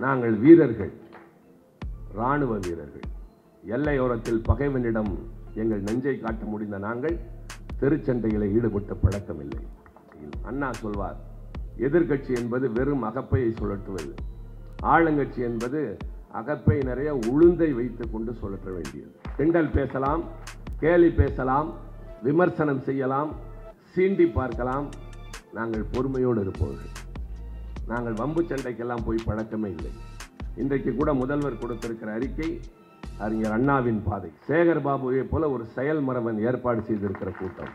நாங்கள் வீரர்கள் ராணுவ வீரர்கள் எல்லையோரத்தில் பகைவனிடம் எங்கள் நெஞ்சை காட்ட முடிந்த நாங்கள் தெருச்சண்டைகளை ஈடுபட்ட பழக்கமில்லை அண்ணா சொல்வார் எதிர்க்கட்சி என்பது வெறும் அகப்பையை சுழற்றுவது ஆளுங்கட்சி என்பது அகப்பை நிறைய உளுந்தை வைத்துக் கொண்டு சுழற்ற வேண்டியது கிண்டல் பேசலாம் கேலி பேசலாம் விமர்சனம் செய்யலாம் சீண்டி பார்க்கலாம் நாங்கள் பொறுமையோடு இருப்பவர்கள் நாங்கள் வம்பு சண்டைக்கெல்லாம் போய் பழக்கமே இல்லை இன்றைக்கு கூட முதல்வர் கொடுத்திருக்கிற அறிக்கை அறிஞர் அண்ணாவின் பாதை சேகர் பாபுவை போல ஒரு செயல் மரபன் ஏற்பாடு செய்திருக்கிற கூட்டம்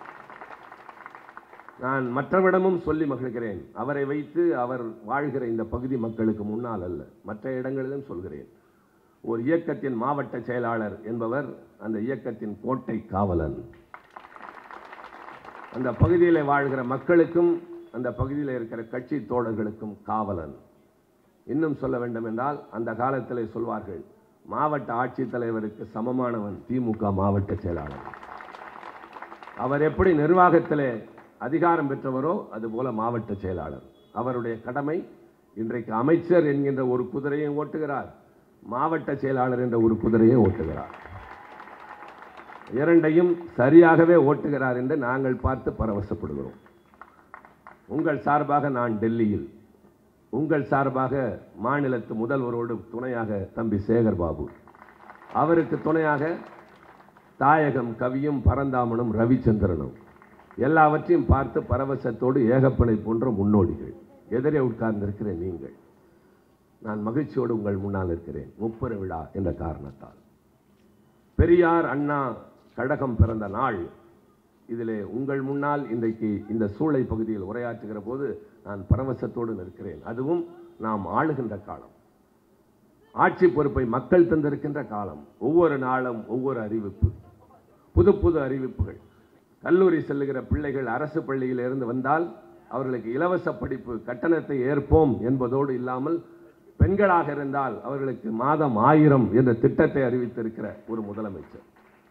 நான் மற்றவிடமும் சொல்லி மகிழ்கிறேன் அவரை வைத்து அவர் வாழ்கிற இந்த பகுதி மக்களுக்கு முன்னால் அல்ல மற்ற இடங்களிலும் சொல்கிறேன் ஒரு இயக்கத்தின் மாவட்ட செயலாளர் என்பவர் அந்த இயக்கத்தின் கோட்டை காவலன் அந்த பகுதியில் வாழ்கிற மக்களுக்கும் அந்த பகுதியில் இருக்கிற கட்சி தோழர்களுக்கும் காவலன் இன்னும் சொல்ல வேண்டும் என்றால் அந்த காலத்தில் சொல்வார்கள் மாவட்ட ஆட்சித்தலைவருக்கு சமமானவன் திமுக மாவட்ட செயலாளர் அவர் எப்படி நிர்வாகத்திலே அதிகாரம் பெற்றவரோ அதுபோல மாவட்ட செயலாளர் அவருடைய கடமை இன்றைக்கு அமைச்சர் என்கின்ற ஒரு குதிரையை ஓட்டுகிறார் மாவட்ட செயலாளர் என்ற ஒரு குதிரையை ஓட்டுகிறார் இரண்டையும் சரியாகவே ஓட்டுகிறார் என்று நாங்கள் பார்த்து பரவசப்படுகிறோம் உங்கள் சார்பாக நான் டெல்லியில் உங்கள் சார்பாக மாநிலத்து முதல்வரோடு துணையாக தம்பி சேகர் பாபு அவருக்கு துணையாக தாயகம் கவியும் பரந்தாமனும் ரவிச்சந்திரனும் எல்லாவற்றையும் பார்த்து பரவசத்தோடு ஏகப்பனை போன்ற முன்னோடிகள் எதிரே உட்கார்ந்திருக்கிற நீங்கள் நான் மகிழ்ச்சியோடு உங்கள் முன்னால் இருக்கிறேன் முப்பெரு விழா என்ற காரணத்தால் பெரியார் அண்ணா கழகம் பிறந்த நாள் இதிலே உங்கள் முன்னால் இன்றைக்கு இந்த சூளை பகுதியில் உரையாற்றுகிற போது நான் பரவசத்தோடு நிற்கிறேன் அதுவும் நாம் ஆளுகின்ற காலம் ஆட்சி பொறுப்பை மக்கள் தந்திருக்கின்ற காலம் ஒவ்வொரு நாளும் ஒவ்வொரு அறிவிப்பு புது புது அறிவிப்புகள் கல்லூரி செல்லுகிற பிள்ளைகள் அரசு பள்ளியில் இருந்து வந்தால் அவர்களுக்கு இலவச படிப்பு கட்டணத்தை ஏற்போம் என்பதோடு இல்லாமல் பெண்களாக இருந்தால் அவர்களுக்கு மாதம் ஆயிரம் என்ற திட்டத்தை அறிவித்திருக்கிற ஒரு முதலமைச்சர்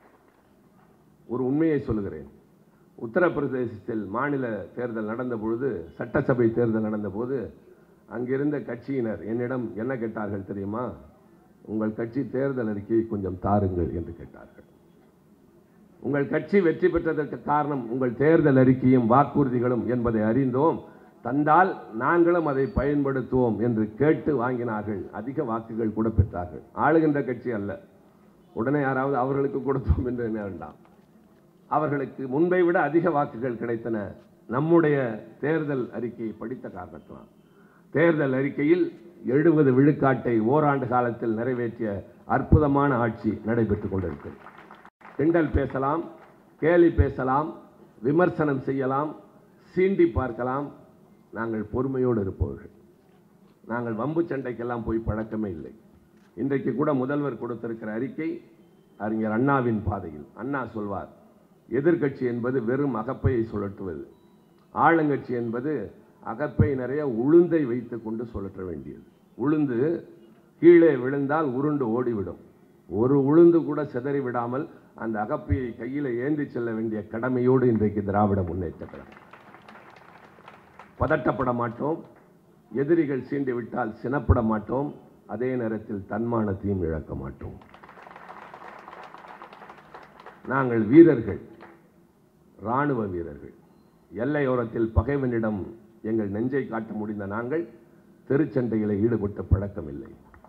ஒரு உண்மையை சொல்லுகிறேன் உத்தரப்பிரதேசத்தில் மாநில தேர்தல் நடந்த பொழுது சட்டசபை தேர்தல் நடந்தபோது அங்கிருந்த கட்சியினர் என்னிடம் என்ன கேட்டார்கள் தெரியுமா உங்கள் கட்சி தேர்தல் அறிக்கையை கொஞ்சம் தாருங்கள் என்று கேட்டார்கள் உங்கள் கட்சி வெற்றி பெற்றதற்கு காரணம் உங்கள் தேர்தல் அறிக்கையும் வாக்குறுதிகளும் என்பதை அறிந்தோம் தந்தால் நாங்களும் அதை பயன்படுத்துவோம் என்று கேட்டு வாங்கினார்கள் அதிக வாக்குகள் கூட பெற்றார்கள் ஆளுகின்ற கட்சி அல்ல உடனே யாராவது அவர்களுக்கு கொடுத்தோம் என்று எண்ண வேண்டாம் அவர்களுக்கு முன்பை விட அதிக வாக்குகள் கிடைத்தன நம்முடைய தேர்தல் அறிக்கையை படித்த காரணத்தினால் தேர்தல் அறிக்கையில் எழுபது விழுக்காட்டை ஓராண்டு காலத்தில் நிறைவேற்றிய அற்புதமான ஆட்சி நடைபெற்றுக் கொண்டிருக்கிறது கிண்டல் பேசலாம் கேலி பேசலாம் விமர்சனம் செய்யலாம் சீண்டி பார்க்கலாம் நாங்கள் பொறுமையோடு இருப்பவர்கள் நாங்கள் வம்பு சண்டைக்கெல்லாம் போய் பழக்கமே இல்லை இன்றைக்கு கூட முதல்வர் கொடுத்திருக்கிற அறிக்கை அறிஞர் அண்ணாவின் பாதையில் அண்ணா சொல்வார் எதிர்க்கட்சி என்பது வெறும் அகப்பையை சுழற்றுவது ஆளுங்கட்சி என்பது அகப்பை நிறைய உளுந்தை வைத்துக் கொண்டு சுழற்ற வேண்டியது உளுந்து கீழே விழுந்தால் உருண்டு ஓடிவிடும் ஒரு உளுந்து கூட சிதறி விடாமல் அந்த அகப்பையை கையில் ஏந்தி செல்ல வேண்டிய கடமையோடு இன்றைக்கு திராவிட முன்னேற்ற கழகம் பதட்டப்பட மாட்டோம் எதிரிகள் சீண்டி விட்டால் சினப்பட மாட்டோம் அதே நேரத்தில் தன்மானத்தையும் இழக்க மாட்டோம் நாங்கள் வீரர்கள் ராணுவ வீரர்கள் எல்லையோரத்தில் பகைவனிடம் எங்கள் நெஞ்சை காட்ட முடிந்த நாங்கள் தெருச்சண்டைகளை ஈடுபட்ட பழக்கமில்லை